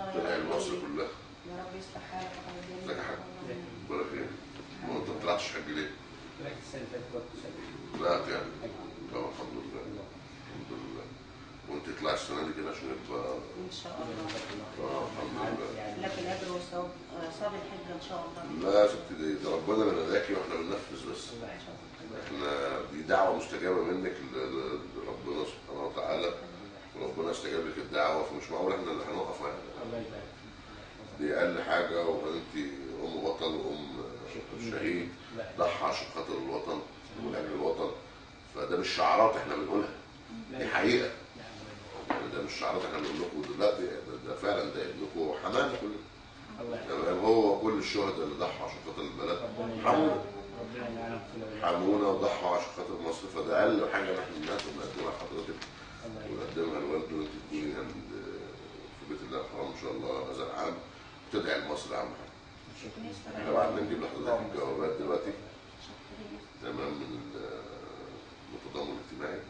الله تدعي يا رب لمصر كلها يا رب يصلح حالك يا حبيبي ازيك يا حاج؟ اللهم آمين. ولا خير ما انت ما طلعتش حج ليه؟ طلعت السنة اللي فاتت برضه سنة. طلعت يعني طب الحمد لله الحمد لله وانت تطلع السنه دي كده عشان يبقى ان شاء الله اه الحمد لله لك الاجر والثواب آه، ثواب الحج ان شاء الله لا يا ستي دي ده ربنا اللي ناداكي واحنا بننفذ بس ان شاء الله احنا دي دعوه مستجابه منك ل- ل- لربنا سبحانه وتعالى وربنا استجاب لك الدعوه فمش معقول احنا اللي هنقف يعني الله يبارك دي اقل حاجه وانت ام بطل وام شهيد ضحى عشان خاطر الوطن ومن اجل الوطن فده مش شعارات احنا بنقولها دي حقيقه يعني ده مش شعارات احنا بنقول لكم لا دي- ده, ده فعلا ده ابنكم حمانا كلنا الله تمام هو كل الشهداء اللي ضحوا عشان خاطر البلد ربنا حمونا ربنا يلعنهم في الأولاد. حمونا وضحوا عشان خاطر مصر فده اقل حاجه نحن الناس بنقدمها لحضرتك الله يبارك. ويقدمها الوالد وانت تكوني عند في بيت الله الحرام ان شاء الله هذا العام وتدعي لمصر اهم حاجه احنا بعد نجيب لحضرتك الجوابات دلوقتي تمام من التضامن الاجتماعي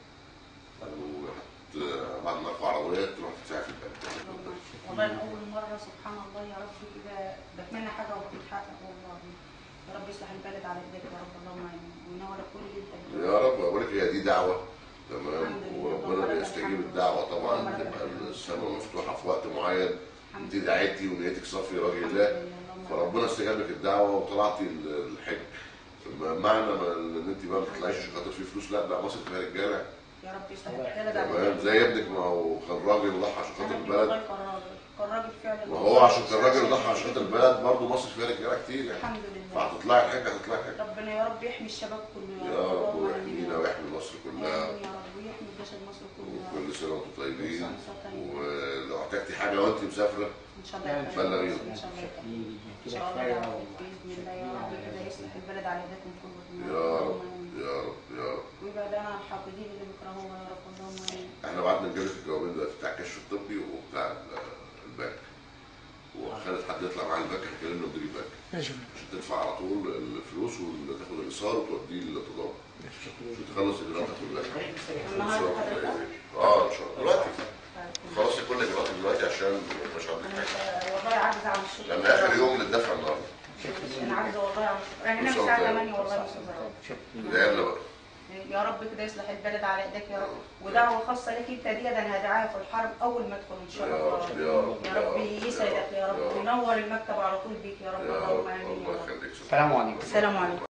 وهت بعد ما ارفع عربيات تروح تدفع في البنك والله أنا اول مره سبحان الله يا رب كده بتمنى حاجه وبتتحقق والله يا رب يصلح البلد على ايديك يا رب اللهم امين وينور كل اللي انت بتقوله. يا رب بقول لك هي دي دعوه تمام الحمد لله. وربنا بيستجيب الدعوه طبعا تبقى السماء مفتوحه في وقت معين انت دعيتي ونيتك صافيه لوجه الحمد الله لله، اللهم فربنا استجاب لك الدعوه وطلعتي ال- الحج معنى ما ان انت بقى ما بتطلعيش عشان خاطر في فلوس لا لا مصر فيها رجاله يا رب يصلح البلد على تمام ايديك زي ابنك ما هو كان راجل ضحى عشان خاطر انا ابني البلد والله كان راجل كان راجل فعلا ما هو عشان كان راجل ضحى عشان خاطر البلد برضه مصر فيها رجاله كتير يعني الحمد لله فهتطلعي الحج هتطلعي الحج ربنا يا رب يحمي الشباب كله يا رب اللهم آمين. ويحمينا ويحمي مصر كلها آمين يا رب ويحمي الجيش المصري كله يا رب. وكل سنه وانتم طيبين كل سنة وأنتم طيبين. ولو احتجتي حاجه وانت مسافره ان شاء الله يخليك. بلغيهم. ان شاء الله يخليك. ان كده شاء الله كفاية يا رب والله. باذن الله يا رب كده يصلح البلد على يدكم كلكم يا رب اللهم آمين. يا رب يا رب ويبعد عن الحاقدين اللي بيكرهونا يا رب اللهم امين احنا بعد نجيب لك الجوابين دلوقتي بتاع الكشف الطبي وبتاع ال- البنك وخلت حد يطلع معاه البنك هيكلمنا مدير البنك ماشي عشان تدفع على طول الفلوس وتاخد الايصال وتوديه للتضامن عشان تخلص اجراءاتك كلها النهارده حضرتك اه ان شاء الله دلوقتي خلصي كل اجراءاتك دلوقتي عشان مش عندك انا حاجه والله عاجزه عن الشغل لان اخر يوم للدفع النهارده انا عاجزه والله عن الشغل انا هنام الساعه 8 والله يا استاذ رب. ده يلا بقى يا رب كده يصلح البلد على ايدك يا رب ودعوه خاصه لك انت دي ده انا هدعاها في الحرب اول ما ادخل ان شاء يا الله رب يا رب يا رب يسعدك يا رب يا رب وينور المكتب على طول بيك يا رب يا رب اللهم امين يا الله رب يخليك السلام عليكم السلام عليكم